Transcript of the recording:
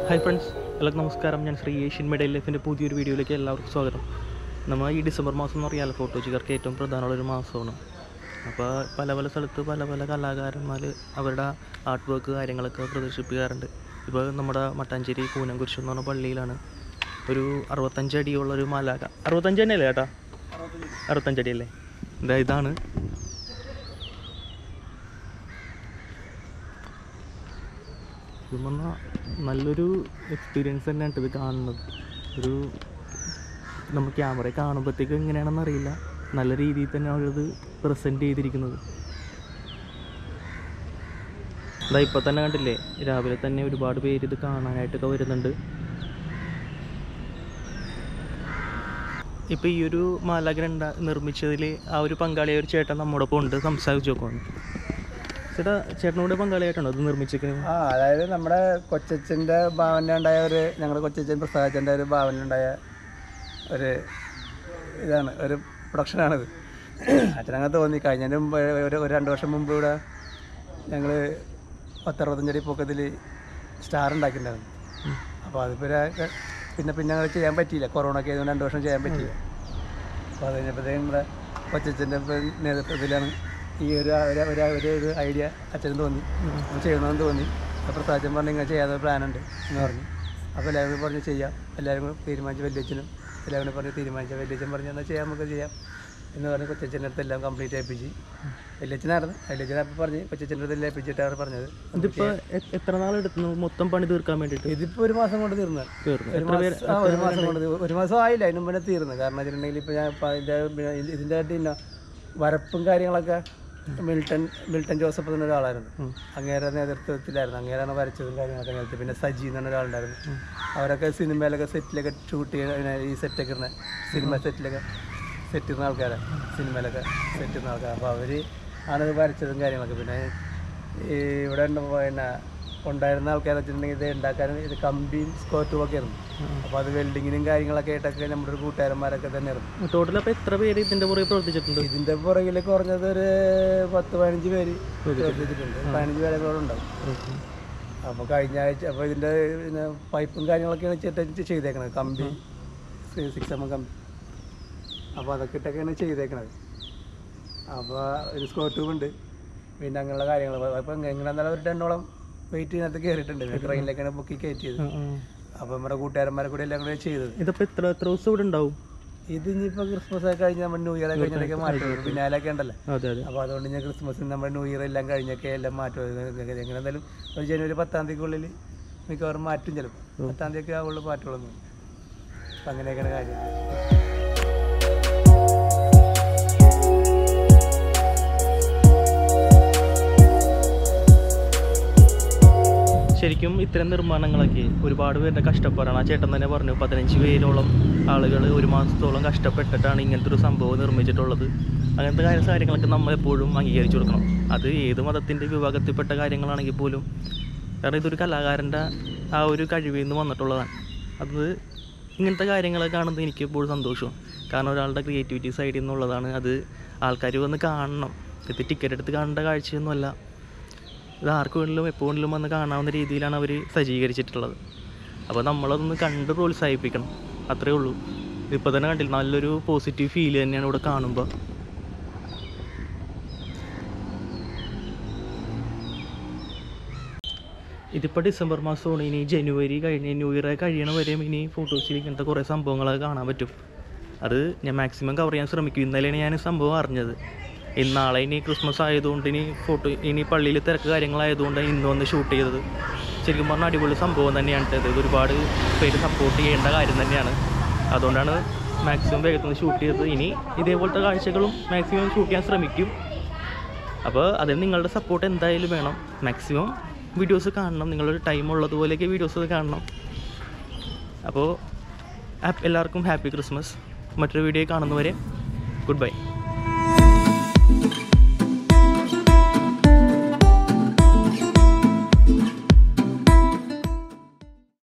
hi friends എല്ലാവർക്കും നമസ്കാരം ഞാൻ ശ്രീ ഏഷ്യൻ മെഡൽ ലൈഫിൻ്റെ പുതിയൊരു വീഡിയോയിലേക്ക് എല്ലാവർക്കും സ്വാഗതം നമ്മൾ ഈ ഡിസംബർ മാസം എന്ന് പറഞ്ഞാൽ ഫോട്ടോജിക്കാർക്ക് ഏറ്റവും പ്രധാനമുള്ളൊരു മാസമാണ് അപ്പോൾ പല പല സ്ഥലത്ത് പല പല കലാകാരന്മാർ അവരുടെ ആർട്ട് വർക്ക് കാര്യങ്ങളൊക്കെ പ്രദർശിപ്പിക്കാറുണ്ട് ഇപ്പോൾ നമ്മുടെ മട്ടാഞ്ചേരി കൂനംകുരിശ് എന്ന് പറഞ്ഞ പള്ളിയിലാണ് ഒരു അറുപത്തഞ്ചടിയുള്ള ഒരു മാലാക അറുപത്തഞ്ച് തന്നെയല്ലേ ചേട്ടാ അറുപത്തഞ്ചടി അല്ലേ ഇതാ ഇതാണ് ഇത് പറഞ്ഞാൽ നല്ലൊരു എക്സ്പീരിയൻസ് തന്നെയാണ് ഇത് കാണുന്നത് ഒരു നമ്മൾ ക്യാമറ കാണുമ്പോഴത്തേക്ക് എങ്ങനെയാണെന്ന് അറിയില്ല നല്ല രീതിയിൽ തന്നെ അവരത് പ്രസൻറ്റ് ചെയ്തിരിക്കുന്നത് ഇതാ ഇപ്പം തന്നെ കണ്ടില്ലേ രാവിലെ തന്നെ ഒരുപാട് പേര് ഇത് കാണാനായിട്ടൊക്കെ വരുന്നുണ്ട് ഇപ്പോൾ ഈ ഒരു മാലാഖന ഉണ്ടാ നിർമ്മിച്ചതിൽ ആ ഒരു പങ്കാളിയായ ഒരു ചേട്ടൻ നമ്മോടൊപ്പം ഉണ്ട് സംസാരിച്ച് നോക്കുവാണ് ചേട്ടാ ചേട്ടനോട് പങ്കാളിയായിട്ടാണോ ഇത് നിർമ്മിച്ചിരിക്കുന്നത് ആ അതായത് നമ്മുടെ കൊച്ചച്ഛൻ്റെ ഭാവനിലുണ്ടായ ഒരു ഞങ്ങളുടെ കൊച്ചച്ഛൻ പ്രസാദച്ചൻ്റെ ഒരു ഭാവനിലുണ്ടായ ഒരു ഇതാണ് ഒരു പ്രൊഡക്ഷനാണിത് അച്ഛനങ്ങനെ തോന്നി കഴിഞ്ഞതിന് മുമ്പ് ഒരു ഒരു രണ്ട് വർഷം മുമ്പ് ഇവിടെ ഞങ്ങൾ പത്തറുപത്തഞ്ചടി പൊക്കത്തിൽ സ്റ്റാർ ഉണ്ടാക്കിയിട്ടുണ്ടായിരുന്നു അപ്പോൾ അതിപ്പോൾ ഒരു- പിന്നെ പിന്നെ ഞങ്ങൾ ചെയ്യാൻ പറ്റിയില്ല കൊറോണ ഒക്കെ ആയതുകൊണ്ട് രണ്ട് വർഷം ചെയ്യാൻ പറ്റിയില്ല അപ്പോൾ അത് കഴിഞ്ഞപ്പോഴത്തേക്കും നമ്മുടെ കൊച്ചച്ഛൻ്റെ നേതൃത്വത്തിലാണ് ഈ ഒരു ഒരു ഒരു ഒരു ഒരു ഐഡിയ അച്ഛന് തോന്നി അത് ചെയ്യണമെന്ന് തോന്നി അപ്പോൾ പ്രസാദം പറഞ്ഞു ഇങ്ങനെ ചെയ്യാതെ പ്ലാൻ ഉണ്ട് എന്ന് പറഞ്ഞു അപ്പോൾ എല്ലാവരും കൂടി പറഞ്ഞ് ചെയ്യാം എല്ലാവരും കൂടി തീരുമാനിച്ച് വലിയച്ഛനും എല്ലാവരും കൂടി പറഞ്ഞ് തീരുമാനിച്ച വലിയച്ഛൻ പറഞ്ഞു എന്നാൽ ചെയ്യാം നമുക്ക് ചെയ്യാം എന്ന് പറഞ്ഞ് കൊച്ചച്ഛൻ്റെ അടുത്ത് എല്ലാം കംപ്ലീറ്റ് ഏൽപ്പിച്ച് വലിയച്ഛനായിരുന്നു വലിയച്ഛൻ അപ്പോൾ പറഞ്ഞ് കൊച്ചച്ഛൻ്റെ അടുത്ത് എല്ലാം ഏൽപ്പിച്ചിട്ടാണ് പറഞ്ഞത് ഇതിപ്പോൾ എത്ര നാളെടുത്തു മൊത്തം പണി തീർക്കാൻ വേണ്ടിയിട്ട് ഇതിപ്പോൾ ഒരു മാസം കൊണ്ട് തീർന്നത് തീർന്നു ഒരു മാസം ആ, ഒരു മാസം കൊണ്ട് തീ- ഒരു മാസം ആയില്ല അതിന് മുന്നേ തീർന്നു കാരണം വെച്ചിട്ടുണ്ടെങ്കിൽ ഇപ്പോൾ ഞാൻ ഇപ്പം അതിൻ്റെ പിന്നെ ഇത് ഇതിൻ്റെ പിന്നെ വരപ്പും കാര്യങ്ങളൊക്കെ മിൽട്ടൺ മിൽട്ടൺ ജോസഫ് എന്ന ഒരാളായിരുന്നു അങ്ങേരെ നേതൃത്വത്തിലായിരുന്നു അങ്ങേരാണ് വരച്ചതും കാര്യങ്ങളൊക്കെ നേരത്തെ പിന്നെ സജി എന്ന് പറഞ്ഞ ഒരാളുണ്ടായിരുന്നു അവരൊക്കെ സിനിമയിലൊക്കെ സെറ്റിലൊക്കെ ഷൂട്ട് ചെയ്യുന്ന ഈ സെറ്റൊക്കെ ഇടുന്ന സിനിമ സെറ്റിലൊക്കെ സെറ്റ് ചെയ്യുന്ന ആൾക്കാരാണ് സിനിമയിലൊക്കെ സെറ്റ് ചെയ്യുന്ന ആൾക്കാർ അപ്പോൾ അവർ ആണ് ഇത് വരച്ചതും കാര്യങ്ങളൊക്കെ പിന്നെ ഈ ഇവിടെ ഉണ്ട് പിന്നെ ഉണ്ടായിരുന്ന ആൾക്കാരെ വെച്ചിട്ടുണ്ടെങ്കിൽ ഇത് ഉണ്ടാക്കാൻ ഇത് കമ്പിയും സ്കോറ്റും ഒക്കെ ആയിരുന്നു അപ്പോൾ അത് വെൽഡിങ്ങിനും കാര്യങ്ങളൊക്കെ ആയിട്ടൊക്കെ നമ്മുടെ ഒരു കൂട്ടുകാരന്മാരൊക്കെ തന്നെ ആയിരുന്നു ടോട്ടൽ അപ്പോൾ എത്ര പേര് ഇതിൻ്റെ പുറകെ പ്രവർത്തിച്ചിട്ടുണ്ട് ഇതിന്റെ പുറകിൽ കുറഞ്ഞത് ഒരു പത്ത് പതിനഞ്ച് പേര് പ്രവർത്തിച്ചിട്ടുണ്ട് പതിനഞ്ച് പേരെ കൂടെ ഉണ്ടാവും അപ്പോൾ കഴിഞ്ഞ ആഴ്ച അപ്പോൾ ഇതിന്റെ പിന്നെ പൈപ്പും കാര്യങ്ങളൊക്കെയാണ് വെച്ചിട്ട് ചെയ്തേക്കണത് കമ്പി സിക്സ് എം കമ്പി അപ്പോൾ അതൊക്കെ ഇട്ടൊക്കെയാണ് ചെയ്തേക്കണത് അപ്പോൾ ഒരു സ്കോർ ട്യൂബ് ഉണ്ട് പിന്നെ അങ്ങനെയുള്ള കാര്യങ്ങൾ അപ്പോൾ എങ്ങനെ എന്നാലും ഒരു ടെണ്ണോളം വെയിറ്റ് ഇതിനകത്ത് കയറിയിട്ടുണ്ട് ട്രെയിനിലേക്കാണ് പൊക്കി കയറ്റിയത് അപ്പോൾ നമ്മുടെ കൂട്ടുകാരന്മാരെ കൂടെ എല്ലാം കൂടെ ചെയ്തത് ഇതിപ്പോൾ എത്ര എത്ര ദിവസം ഇവിടെ ഉണ്ടാവും ഇത് ഇനിയിപ്പോൾ ക്രിസ്മസ് ഒക്കെ കഴിഞ്ഞ് നമ്മൾ ന്യൂ ഇയർ കഴിഞ്ഞൊക്കെ മാറ്റി വരും പിന്നാലൊക്കെ ഉണ്ടല്ലോ അതെ അതെ അപ്പോൾ അതുകൊണ്ട് ഞാൻ ക്രിസ്മസിന് നമ്മുടെ ന്യൂ ഇയർ എല്ലാം കഴിഞ്ഞൊക്കെ എല്ലാം മാറ്റും എങ്ങനെ എന്തായാലും ഒരു ജനുവരി പത്താം തീയതിക്കുള്ളിൽ മിക്കവാറും മാറ്റും ചിലപ്പോൾ പത്താം തീയതി ഒക്കെ ആവുള്ളൂ മാറ്റുള്ളൂ അപ്പം അങ്ങനെയൊക്കെയാണ് കാര്യം ശരിക്കും ഇത്തരം നിർമ്മാണങ്ങളൊക്കെ ഒരുപാട് പേരുടെ കഷ്ടപ്പാടാണ് ആ ചേട്ടൻ തന്നെ പറഞ്ഞു പതിനഞ്ച് പേരോളം ആളുകൾ ഒരു മാസത്തോളം കഷ്ടപ്പെട്ടിട്ടാണ് ഇങ്ങനത്തെ ഒരു സംഭവം നിർമ്മിച്ചിട്ടുള്ളത് അങ്ങനത്തെ കാര്യ കാര്യങ്ങളൊക്കെ നമ്മൾ എപ്പോഴും അംഗീകരിച്ചു കൊടുക്കണം അത് ഏത് മതത്തിൻ്റെ വിഭാഗത്തിൽപ്പെട്ട കാര്യങ്ങളാണെങ്കിൽ പോലും കാരണം ഇതൊരു കലാകാരൻ്റെ ആ ഒരു കഴിവിൽ നിന്ന് വന്നിട്ടുള്ളതാണ് അത് ഇങ്ങനത്തെ കാര്യങ്ങളൊക്കെ കാണുന്നത് എനിക്ക് എപ്പോഴും സന്തോഷവും കാരണം ഒരാളുടെ ക്രിയേറ്റിവിറ്റി സൈഡിൽ നിന്നുള്ളതാണ് അത് ആൾക്കാർ വന്ന് കാണണം ഇത് ടിക്കറ്റ് എടുത്ത് കാണേണ്ട കാഴ്ചയൊന്നുമല്ല ഇത് ആർക്ക് വേണമെങ്കിലും എപ്പോൾ വേണമെങ്കിലും വന്ന് കാണാവുന്ന രീതിയിലാണ് അവർ സജ്ജീകരിച്ചിട്ടുള്ളത് അപ്പോൾ നമ്മളതൊന്ന് കണ്ട് പ്രോത്സാഹിപ്പിക്കണം അത്രേ ഉള്ളൂ ഇപ്പോൾ തന്നെ കണ്ടില്ല നല്ലൊരു പോസിറ്റീവ് ഫീൽ തന്നെയാണ് ഇവിടെ കാണുമ്പോൾ ഇതിപ്പോൾ ഡിസംബർ മാസമാണ് ഇനി ജനുവരി കഴിഞ്ഞ് ന്യൂ ഇയർ കഴിയണ വരെയും ഇനി ഫോട്ടോസിൽ ഇങ്ങനത്തെ കുറേ സംഭവങ്ങളൊക്കെ കാണാൻ പറ്റും അത് ഞാൻ മാക്സിമം കവർ ചെയ്യാൻ ശ്രമിക്കും ഇന്നലെയാണ് ഞാൻ ഈ സംഭവം അറിഞ്ഞത് ഇന്ന് നാളെ ഇനി ക്രിസ്മസ് ആയതുകൊണ്ട് ഇനി ഫോട്ടോ ഇനി പള്ളിയിൽ തിരക്ക് കാര്യങ്ങളായതുകൊണ്ട് ഇന്ന് വന്ന് ഷൂട്ട് ചെയ്തത് ശരിക്കും പറഞ്ഞാൽ അടിപൊളി സംഭവം തന്നെയാണ് ഇത് ഇത് ഒരുപാട് പേര് സപ്പോർട്ട് ചെയ്യേണ്ട കാര്യം തന്നെയാണ് അതുകൊണ്ടാണ് മാക്സിമം വേഗത്തിൽ ഷൂട്ട് ചെയ്തത് ഇനി ഇതേപോലത്തെ കാഴ്ചകളും മാക്സിമം ഷൂട്ട് ചെയ്യാൻ ശ്രമിക്കും അപ്പോൾ അതിന് നിങ്ങളുടെ സപ്പോർട്ട് എന്തായാലും വേണം മാക്സിമം വീഡിയോസ് കാണണം നിങ്ങളൊരു ടൈം ഉള്ളതുപോലെയൊക്കെ വീഡിയോസ് കാണണം അപ്പോൾ എല്ലാവർക്കും ഹാപ്പി ക്രിസ്മസ് മറ്റൊരു വീഡിയോ കാണുന്നവരെ ഗുഡ് ബൈ